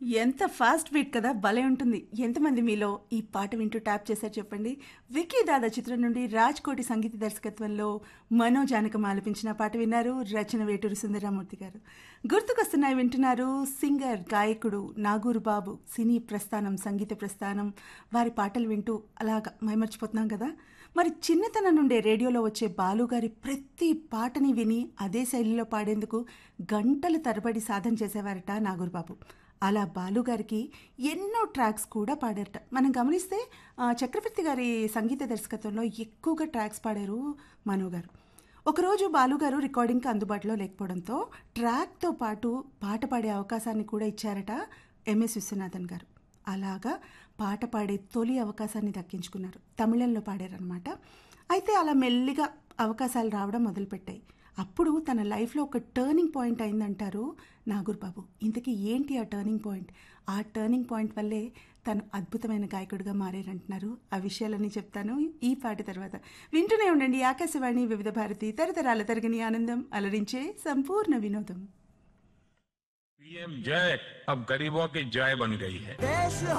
ఎంత fast beat కదా భలే ఉంటుంది ఎంతమంది మీలో ఈ పాట వింటూ ట్యాప్ చేశారు చెప్పండి విక్కీ దాదా చిత్రం నుండి రాజ్ కోటి సంగీత దర్శకత్వంలో మనో జానకం ఆలపించిన పాట విన్నారు రచన వేటూరు సుందరరామూర్తి గారు గుర్తుకొస్తున్నాయి వింటున్నారు సింగర్ గాయకుడు నాగూరు బాబు సినీ ప్రస్థానం సంగీత ప్రస్థానం వారి పాటలు వింటూ అలాగా మైమర్చిపోతున్నాం కదా మరి చిన్నతనం నుండే రేడియోలో వచ్చే బాలుగారి ప్రతి పాటని విని అదే శైలిలో పాడేందుకు గంటల తరబడి సాధన చేసేవారట నాగూరుబాబు అలా బాలుగారికి ఎన్నో ట్రాక్స్ కూడా పాడారట మనం గమనిస్తే ఆ, చక్రవర్తి గారి సంగీత దర్శకత్వంలో ఎక్కువగా ట్రాక్స్ పాడారు మనో గారు ఒకరోజు బాలుగారు రికార్డింగ్కి అందుబాటులో లేకపోవడంతో ట్రాక్తో పాటు పాట పాడే అవకాశాన్ని కూడా ఇచ్చారట ఎంఎస్ విశ్వనాథన్ గారు అలాగా పాట పాడే తొలి అవకాశాన్ని దక్కించుకున్నారు తమిళంలో పాడారనమాట అయితే అలా మెల్లిగా అవకాశాలు రావడం మొదలుపెట్టాయి అప్పుడు తన లైఫ్లో ఒక టర్నింగ్ పాయింట్ అయిందంటారు నాగూర్ బాబు ఇంతకీ ఏంటి ఆ టర్నింగ్ పాయింట్ ఆ టర్నింగ్ పాయింట్ వల్లే తను అద్భుతమైన గాయకుడిగా మారారంటున్నారు ఆ విషయాలన్నీ చెప్తాను ఈ పాట తర్వాత వింటూనే ఉండండి ఆకాశవాణి వివిధ భారతి తరతరాల తరగని ఆనందం అలరించే సంపూర్ణ వినోదం पीएम जय अब गरीबों की जय बन गई है देश